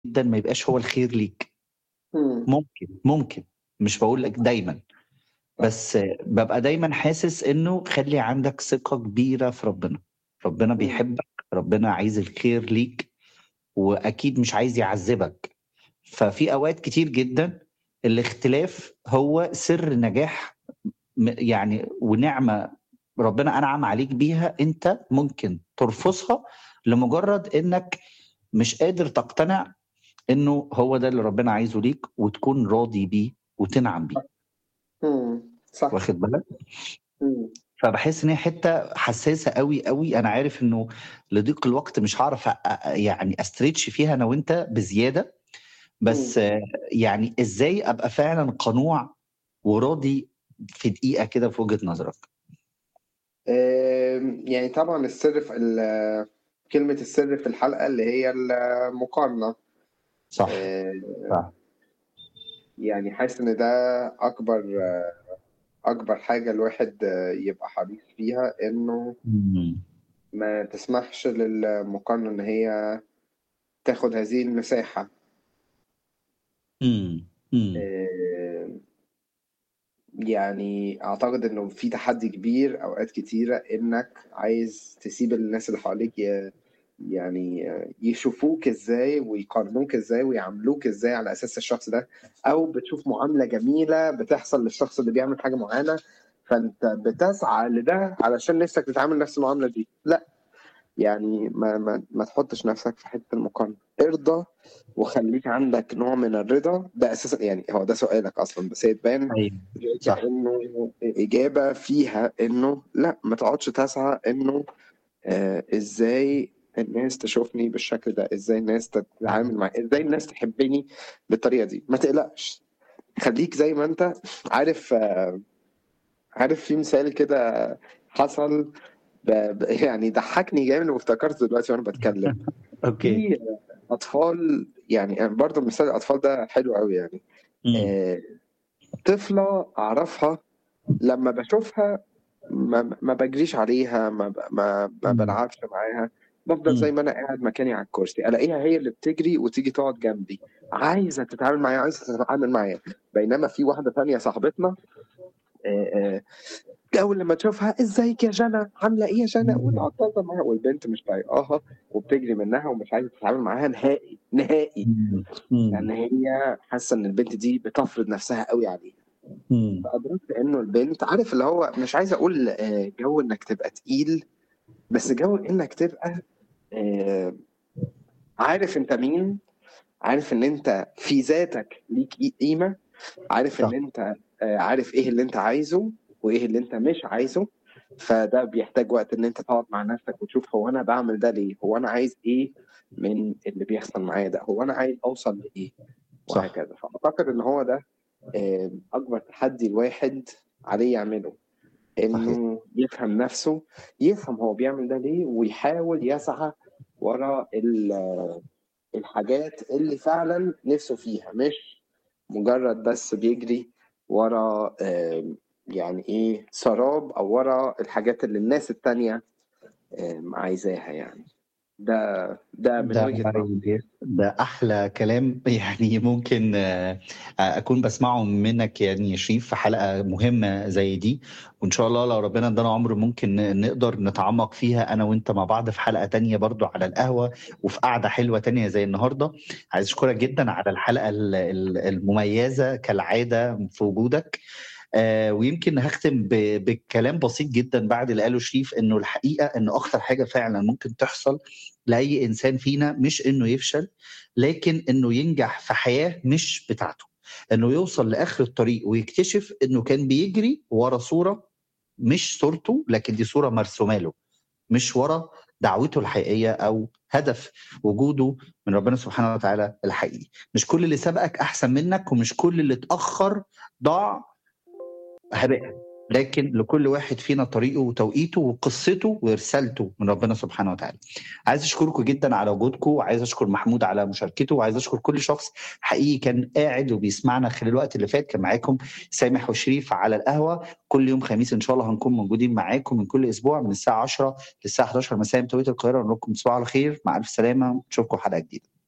جدا ما يبقاش هو الخير ليك إمم. ممكن ممكن مش بقول لك دايما بس ببقى دايما حاسس انه خلي عندك ثقه كبيره في ربنا ربنا إمم. بيحبك ربنا عايز الخير ليك واكيد مش عايز يعذبك ففي اوقات كتير جدا الاختلاف هو سر نجاح م- يعني ونعمه ربنا انعم عليك بيها انت ممكن ترفضها لمجرد انك مش قادر تقتنع انه هو ده اللي ربنا عايزه ليك وتكون راضي بيه وتنعم بيه إمم. صح. واخد بالك إمم. فبحس ان هي حته حساسه قوي قوي انا عارف انه لضيق الوقت مش هعرف أ- أ- يعني استريتش فيها انا وانت بزياده بس آه، يعني ازاي ابقى فعلا قنوع وراضي في دقيقه كده في وجهه نظرك آمم، يعني طبعًا السر في ال كلمة السر في الحلقة اللي هي المقارنة. صح آآ صح يعني حاسس إن ده أكبر أكبر حاجة الواحد يبقى حريص فيها إنه مم. ما تسمحش للمقارنة إن هي تاخد هذه المساحة. مم. مم. آآ يعني أعتقد إنه في تحدي كبير أوقات كتيرة إنك عايز تسيب الناس اللي حواليك ي يعني يشوفوك إزاي ويقارنوك إزاي ويعاملوك إزاي على أساس الشخص ده، أو بتشوف معاملة جميلة بتحصل للشخص اللي بيعمل حاجة معينة، فأنت بتسعى لده علشان نفسك تتعامل نفس المعاملة دي، لأ، يعني ما ما ما تحطش نفسك في حتة المقارنة، ارضى وخليك عندك نوع من الرضا، ده أساسًا يعني هو ده سؤالك أصلًا بس هي تبان ايوه صح كأنه إجابة فيها إنه لأ، ما تقعدش تسعى إنه آآ إزاي الناس تشوفني بالشكل ده، إزاي الناس تتعامل معايا، إزاي الناس تحبني بالطريقة دي، ما تقلقش، خليك زي ما أنت عارف عارف في مثال كده حصل ب ب يعني ضحكني جامد وافتكرته دلوقتي وأنا باتكلم. اوكي في أطفال يعني برضه مثال الأطفال ده حلو أوي يعني. مم. آآ طفلة أعرفها لمّا باشوفها ما ما باجريش عليها، ما ب ما ما مم. بالعبش معاها، بافضل زي مم. ما أنا قاعد مكاني على الكرسي، ألاقيها هي اللي بتجري وتيجي تقعد جنبي، عايزة تتعامل معايا، عايزة تتعامل معايا، بينما في واحدة تانية صاحبتنا آآ أول لمّا تشوفها إزيك يا جنى، عاملة إيه يا جنى، وتقعد تهزر معاها والبنت مش طايقاها وبتجري منها ومش عايزة تتعامل معاها نهائي، نهائي، مم. لأن مم. هي حاسة إن البنت دي بتفرض نفسها أوي عليها. مم. فأدركت إنه البنت عارف اللي هو مش عايز أقول آآ جو إنك تبقى تقيل، بس جو إنك تبقى آآ عارف أنت مين، عارف إن أنت في ذاتك ليك قي قيمة، عارف صح إن أنت آآ عارف إيه اللي أنت عايزه وإيه اللي أنت مش عايزه، فده بيحتاج وقت إن أنت تقعد مع نفسك وتشوف هو أنا باعمل ده ليه، هو أنا عايز إيه من اللي بيحصل معايا ده، هو أنا عايز أوصل لإيه، صح وهكذا. فأعتقد إن هو ده آآ أكبر تحدي الواحد عليه يعمله، صحيح إنه يفهم نفسه، يفهم هو بيعمل ده ليه ويحاول يسعى ورا ال الحاجات اللي فعلًا نِفْسه فيها، مش مجرد بس بيجري ورا آمم يعني إيه، سراب أو ورا الحاجات اللي الناس التانية آمم عايزاها يعني. ده ده من ده وجهة نظري. ده أحلى كلام يعني ممكن آآ أكون باسمعه منك يعني يا شريف في حلقة مهمة زي دي، وإن شاء الله لو ربنا ادانا عمر ممكن ن نقدر نتعمق فيها أنا وأنت مع بعض في حلقة تانية برضه على القهوة، وفي قعدة حلوة تانية زي النهارده. عايز أشكرك جدًا على الحلقة ال ال المميزة كالعادة في وجودك. آآ ويمكن هاختم ب بكلام بسيط جدًا بعد اللي قاله شريف، إنه الحقيقة إن أخطر حاجة فعلًا ممكن تحصل لأي إنسان فينا مش إنه يفشل، لكن إنه ينجح في حياة مش بتاعته، إنه يوصل لآخر الطريق ويكتشف إنه كان بيجري ورا صورة مش صورته، لكن دي صورة مرسومة له، مش ورا دعوته الحقيقية أو هدف وجوده من ربنا سبحانه وتعالى الحقيقي. مش كل اللي سبقك أحسن منك، ومش كل اللي اتأخر ضاع هباءً، لكن لكل واحد فينا طريقه وتوقيته وقصته ورسالته من ربنا سبحانه وتعالى. عايز أشكركم جدًا على وجودكم، وعايز أشكر محمود على مشاركته، وعايز أشكر كل شخص حقيقي كان قاعد وبيسمعنا خلال الوقت اللي فات، كان معاكم سامح وشريف على القهوة، كل يوم خميس إن شاء الله هنكون موجودين معاكم من كل أسبوع من الساعة 10 للساعة 11 مساء بتوقيت القاهرة، نقول لكم تصبحوا على خير، مع ألف سلامة، نشوفكم حلقة جديدة.